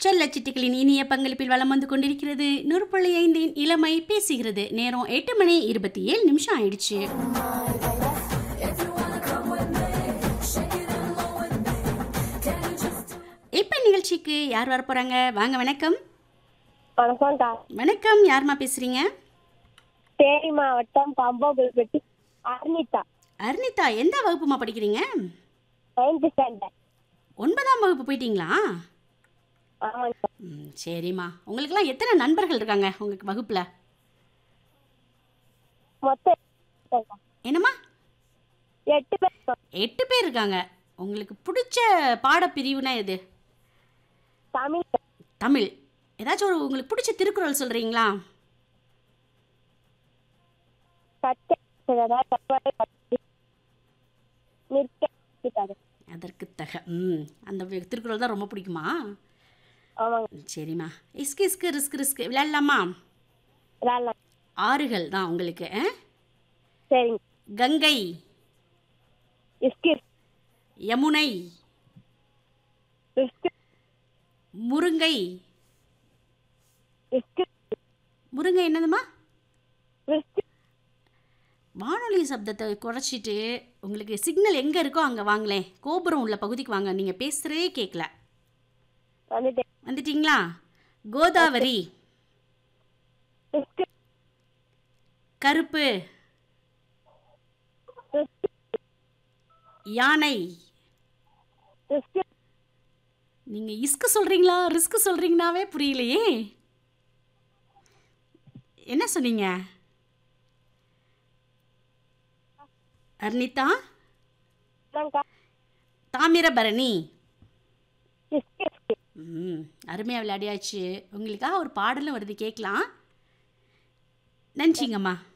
சொல்லச்சிட்டுகளின் இனிய பங்களிப்பில் வலம் வந்து கொண்டிருக்கிறது நூறுபுள்ளி ஐந்தின் இளமை பேசுகிறது நேரம் எட்டு மணி இருபத்தி ஏழு நிமிஷம் ஆயிடுச்சு இப்ப நிகழ்ச்சிக்கு யார் வர போறாங்க வாங்க வணக்கம் வணக்கம்க்கா வணக்கம் யாரும்மா பேசுறீங்க தேனி மாவட்டம் பம்போபுல்பட்டி அர்னிதா அர்னிதா எந்த வகுப்புமா படிக்கிறீங்க நைன்த் ஸ்டாண்டர்ட் ஒன்பதாம் வகுப்பு போயிட்டீங்களா ஆமாங்கக்கா ம், சரிம்மா உங்களுக்கெல்லாம் எத்தனை நண்பர்கள் இருக்காங்க உங்களுக்கு வகுப்புல மொத்தம் எட்டுக்கா. என்னம்மா எட்டு பேர் இருக்கோம். எட்டு பேர் இருக்காங்க உங்களுக்கு பிடிச்ச பாடப்பிரிவுனா எது தமிழ் தமிழ் ஏதாச்சும் ஒரு உங்களுக்கு பிடிச்ச திருக்குறள் சொல்கிறீங்களா கற்க கற்பனை கற்று நிற்க கற்பித்தாரு. அதற்கு தக ம் அந்த வி- திருக்குறள் தான் ரொம்ப பிடிக்குமா ஆமாங்க சரிம்மா இஸ்கு இஸ்கு ரிஸ்க் ரிஸ்க் விளையாடலாமா விளாட்லாம் ஆறுகள் தான் உங்களுக்கு ஆ? சரிங்க கங்கை இஸ்கி யமுனை இஸ்கி முருங்கை இஸ்கி முருங்கை என்னதுமா இஸ்கி வானொலி சப்தத்தை குறைச்சிட்டு உங்களுக்கு சிக்னல் எங்கே இருக்கோ அங்கே வாங்களேன் கோபுரம் உள்ள பகுதிக்கு வாங்க நீங்கள் பேசுகிறே கேட்கல வந்துட்டு வந்துட்டீங்களா கோதாவரி இஸ்கி கருப்பு இஸ்கி யானை இஸ்கி நீங்கள் இஸ்கு சொல்கிறீங்களா ரிஸ்க் சொல்கிறீங்கனாவே புரியலையே என்ன சொன்னீங்க அர்னிதா என்னங்கக்கா தாமிரபரணி இஸ்கி இஸ்கி ம் அருமையாக விளையாடியாச்சு உங்களுக்காக ஒரு பாடலும் வருது கேட்கலாம் நன்றிங்கம்மா